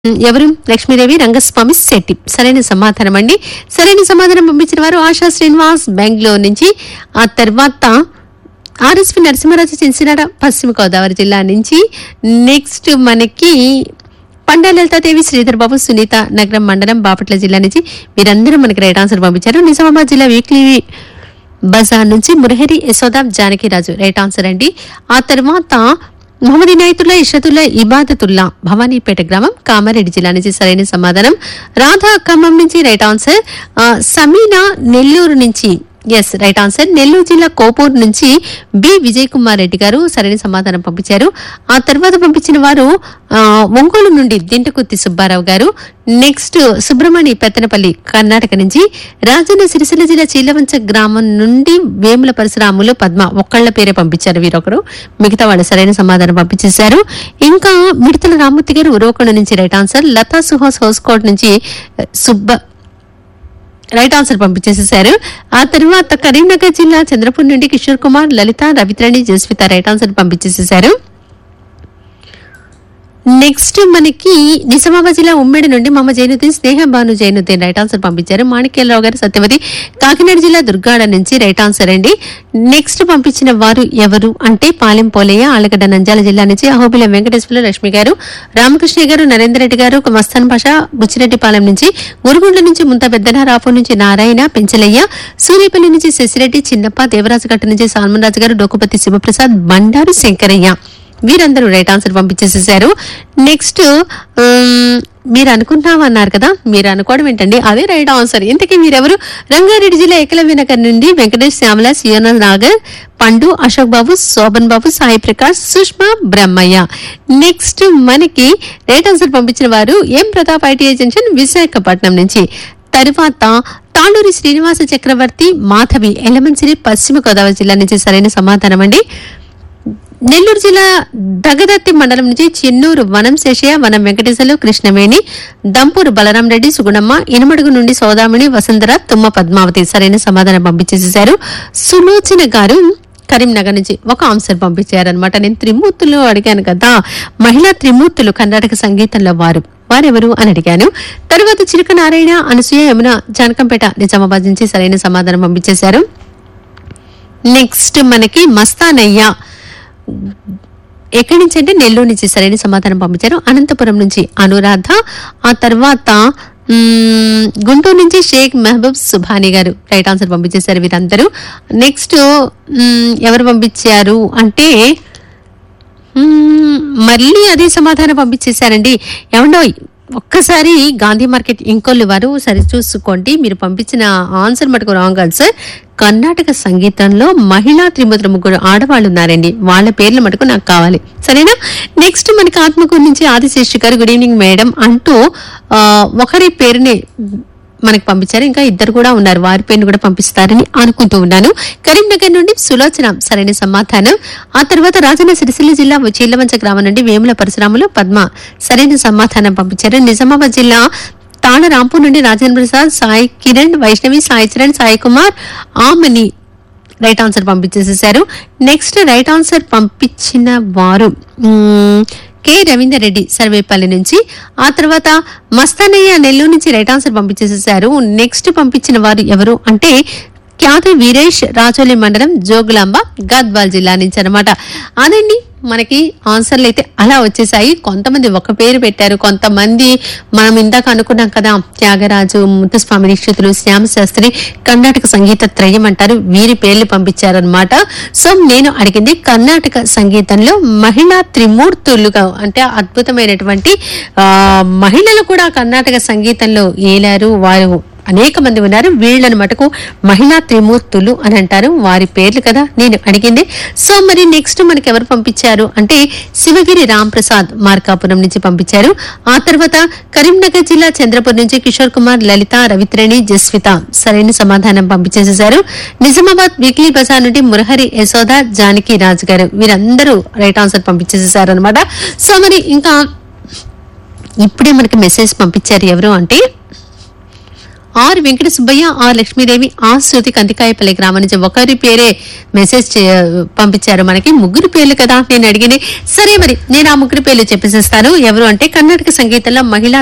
ఎవరు లక్ష్మీదేవి రంగస్వామి శెట్టి సరైన సమాధానం అండి సరైన సమాధానం పంపించిన వారు ఆశా శ్రీనివాస్ బెంగళూరు నుంచి ఆ తర్వాత ఆర్ఎస్పి నరసింహరాజు చెంచినాడ పశ్చిమ గోదావరి జిల్లా నుంచి నెక్స్ట్ మనకి పండా లలితాదేవి శ్రీధర్ బాబు సునీత నగరం మండలం బాపట్ల జిల్లా నుంచి వీరందరూ మనకి రైట్ ఆన్సర్ పంపించారు నిజామాబాద్ జిల్లా వీక్లీ బజార్ నుంచి మురహరి యశోదాబ్ జానకిరాజు రైట్ ఆన్సర్ అండి ఆ తర్వాత మొహమ్మద్ ఇనాయతుల్లా ఇషతుల్లా ఇబాదతుల్లా భవానీపేట గ్రామం కామారెడ్డి జిల్లా నుంచి సరైన సమాధానం రాధా ఖమ్మం నుంచి రైట్ ఆన్సర్ ఆ, సమీనా నెల్లూరు నుంచి ఎస్ రైట్ ఆన్సర్ నెల్లూరు జిల్లా కోపూరు నుంచి బి విజయ్ కుమార్ రెడ్డి గారు సరైన సమాధానం పంపించారు ఆ తర్వాత పంపించిన వారు ఆ, ఒంగోలు నుండి దింటకుత్తి సుబ్బారావు గారు నెక్స్ట్ సుబ్రహ్మణ్య పెత్తనపల్లి కర్ణాటక నుంచి రాజన్న సిరిసిల్ల జిల్లా చీలవంచ గ్రామం నుండి వేముల పరశురాములు పద్మ ఒక్కళ్ల పేరే పంపించారు వీరొకరు మిగతా వాళ్ళు సరైన సమాధానం పంపించేశారు ఇంకా మిడతల రామూర్తి గారు ఉరవకొండ నుంచి రైట్ ఆన్సర్ లతా సుహాస్ హోస్కోట్ నుంచి ఆ, సుబ్బ రైట్ ఆన్సర్ పంపించేసేసారు ఆ తర్వాత కరీంనగర్ జిల్లా చంద్రపూర్ నుండి కిషోర్ కుమార్ లలిత రవిత్రణి జస్విత రైట్ ఆన్సర్ పంపించేసేసారు నెక్స్ట్ మనకి నిజామాబాద్ జిల్లా ఉమ్మడి నుండి మమ్మ జైనుద్దీన్ స్నేహ భాను జైనుద్దీన్ రైట్ ఆన్సర్ పంపించారు మాణిక్యాలరావు గారు సత్యవతి కాకినాడ జిల్లా దుర్గాడ నుంచి రైట్ ఆన్సర్ అండి నెక్స్ట్ పంపించిన వారు ఎవరు అంటే పాలెం పోలయ్య ఆలగడ్డ నంజాల జిల్లా నుంచి అహోబిల వెంకటేశ్వర లక్ష్మి గారు రామకృష్ణ గారు నరేందర్ రెడ్డి గారు మస్తాన్ భాష బుచ్చిరెడ్డిపాలెం నుంచి గురుగుండ్ల నుంచి ముంత పెద్దన రాపు నుంచి నారాయణ పెంచలయ్య సూర్యపల్లి నుంచి శశిరెడ్డి చిన్నప్ప దేవరాజగట్ట నుంచి సాల్మన్ రాజు గారు డోకుపతి శివప్రసాద్ బండారు శంకరయ్య వీరందరూ రైట్ ఆన్సర్ పంపించేసేసారు నెక్స్ట్ ఉమ్, మీరు అనుకుంటున్నామన్నారు కదా మీరు అనుకోవడం ఏంటండి అదే రైట్ ఆన్సర్ ఇంతకీ మీరెవరు రంగారెడ్డి జిల్లా ఏకలవ్య నగర్ నుండి వెంకటేష్ శ్యామల సియోన నాగర్ పండు అశోక్ బాబు శోభన్ బాబు సాయి ప్రకాష్ సుష్మా బ్రహ్మయ్య నెక్స్ట్ మనకి రైట్ ఆన్సర్ పంపించిన వారు M Pratap ITI junction Visakhapatnam నుంచి తరువాత తాళూరి శ్రీనివాస చక్రవర్తి మాధవి ఎలమంచిరి పశ్చిమ గోదావరి జిల్లా నుంచి సరైన సమాధానం అండి నెల్లూరు జిల్లా దగదత్తి మండలం నుంచి చెన్నూరు వనం శేషయ్య వనం వెంకటేశ్వర్లు కృష్ణవేణి దంపూరు బలరాం రెడ్డి సుగుణమ్మ ఇనుమడుగు నుండి సోదామణి వసుంధర తుమ్మ పద్మావతి సరైన సమాధానం పంపించేసేశారు సులోచన గారు కరీంనగర్ నుంచి ఒక ఆన్సర్ పంపించారనమాట నేను త్రిమూర్తులు అడిగాను కదా మహిళా త్రిమూర్తులు కర్ణాటక సంగీతంలో వారు వారెవరు అని అడిగాను తర్వాత చిరుక నారాయణ అనసూయ యమున జానకంపేట నిజామాబాద్ నుంచి సరైన సమాధానం పంపించేశారు నెక్స్ట్ మనకి మస్తానయ్య ఎక్కడి నుంచి అంటే నెల్లూరు నుంచి సరైన సమాధానం పంపించారు అనంతపురం నుంచి అనురాధ ఆ తర్వాత మ్మ్, గుంటూరు నుంచి షేక్ మహబూబ్ సుభాని గారు రైట్ ఆన్సర్ పంపించేశారు వీరందరూ నెక్స్ట్ మ్మ్, ఎవరు పంపించారు అంటే మ్మ్, మళ్ళీ అదే సమాధానం పంపించేశారండి ఏమండో ఒక్కసారి గాంధీ మార్కెట్ ఇంకొల్లు వారు సరి చూసుకోండి మీరు పంపించిన ఆన్సర్ మటుకు రాంగ్ ఆన్సర్ కర్ణాటక సంగీతంలో మహిళా త్రిముద్ర ముగ్గురు ఆడవాళ్ళు ఉన్నారండి వాళ్ళ పేర్లు మటుకు నాకు కావాలి సరేనా నెక్స్ట్ మనకి ఆత్మకూరు నుంచి ఆదిశేషి గారు గుడ్ ఈవినింగ్ మేడం అంటూ ఆ, ఒకరి పేరుని మనకి పంపించారు ఇంకా ఇద్దరు కూడా ఉన్నారు వారి పేరును కూడా పంపిస్తారని అనుకుంటూ ఉన్నాను కరీంనగర్ నుండి సులోచన సరైన సమాధానం ఆ తర్వాత రాజన్న సిరిసిల్ల జిల్లా చీలవంచ గ్రామం నుండి వేముల పరశురాములు పద్మ సరైన సమాధానం పంపించారు నిజామాబాద్ జిల్లా తాళ రాంపూర్ నుండి రాజేంద్ర ప్రసాద్ సాయి కిరణ్ వైష్ణవి సాయి చరణ్ సాయి కుమార్ ఆమని రైట్ ఆన్సర్ పంపించేసేసారు నెక్స్ట్ రైట్ ఆన్సర్ పంపించిన వారు మ్మ్, కె రవీందర్ రెడ్డి సర్వేపల్లి నుంచి ఆ తర్వాత మస్తానయ్య నెల్లూరు నుంచి రైట్ ఆన్సర్ పంపించేసేసారు నెక్స్ట్ పంపించిన వారు ఎవరు అంటే క్యాతి వీరేష్ రాచోలి మండలం జోగులాంబ గద్వాల్ జిల్లా నుంచి అనమాట అదండి మనకి ఆన్సర్లు అయితే అలా వచ్చేసాయి కొంతమంది ఒక పేరు పెట్టారు కొంతమంది మనం ఇందాక అనుకున్నాం కదా త్యాగరాజు ముత్తుస్వామి దీక్షితులు శ్యామ శాస్త్రి కర్ణాటక సంగీత త్రయం అంటారు వీరి పేర్లు పంపించారనమాట సో నేను అడిగింది కర్ణాటక సంగీతంలో మహిళా త్రిమూర్తులుగా అంటే అద్భుతమైనటువంటి ఆ, మహిళలు కూడా కర్ణాటక సంగీతంలో ఏలారు వారు అనేక మంది ఉన్నారు వీళ్ళని మటుకు మహిళా త్రిమూర్తులు అని అంటారు వారి పేర్లు కదా నేను అడిగింది సో మరి నెక్స్ట్ మనకి ఎవరు పంపించారు అంటే శివగిరి రామ్ ప్రసాద్ మార్కాపురం నుంచి పంపించారు ఆ తర్వాత కరీంనగర్ జిల్లా చంద్రపూర్ నుంచి కిషోర్ కుమార్ లలిత రవిత్రేణి జస్విత సరైన సమాధానం పంపించేసేశారు నిజామాబాద్ వీక్లీ బజార్ నుండి మురహరి యశోద జానకి రాజు గారు వీరందరూ రైట్ ఆన్సర్ పంపించేసేసారు అనమాట సో మరి ఇంకా ఇప్పుడే మనకి మెసేజ్ పంపించారు ఎవరు అంటే ఆర్ వెంకట సుబ్బయ్య ఆర్ లక్ష్మీదేవి ఆ శృతి కందికాయపల్లి గ్రామం నుంచి ఒకరి పేరే మెసేజ్ చే- పంపించారు మనకి ముగ్గురు పేర్లు కదా నేను అడిగింది సరే మరి నేను ఆ ముగ్గురు పేర్లు చెప్పేసేస్తాను ఎవరు అంటే కర్ణాటక సంగీతంలో మహిళా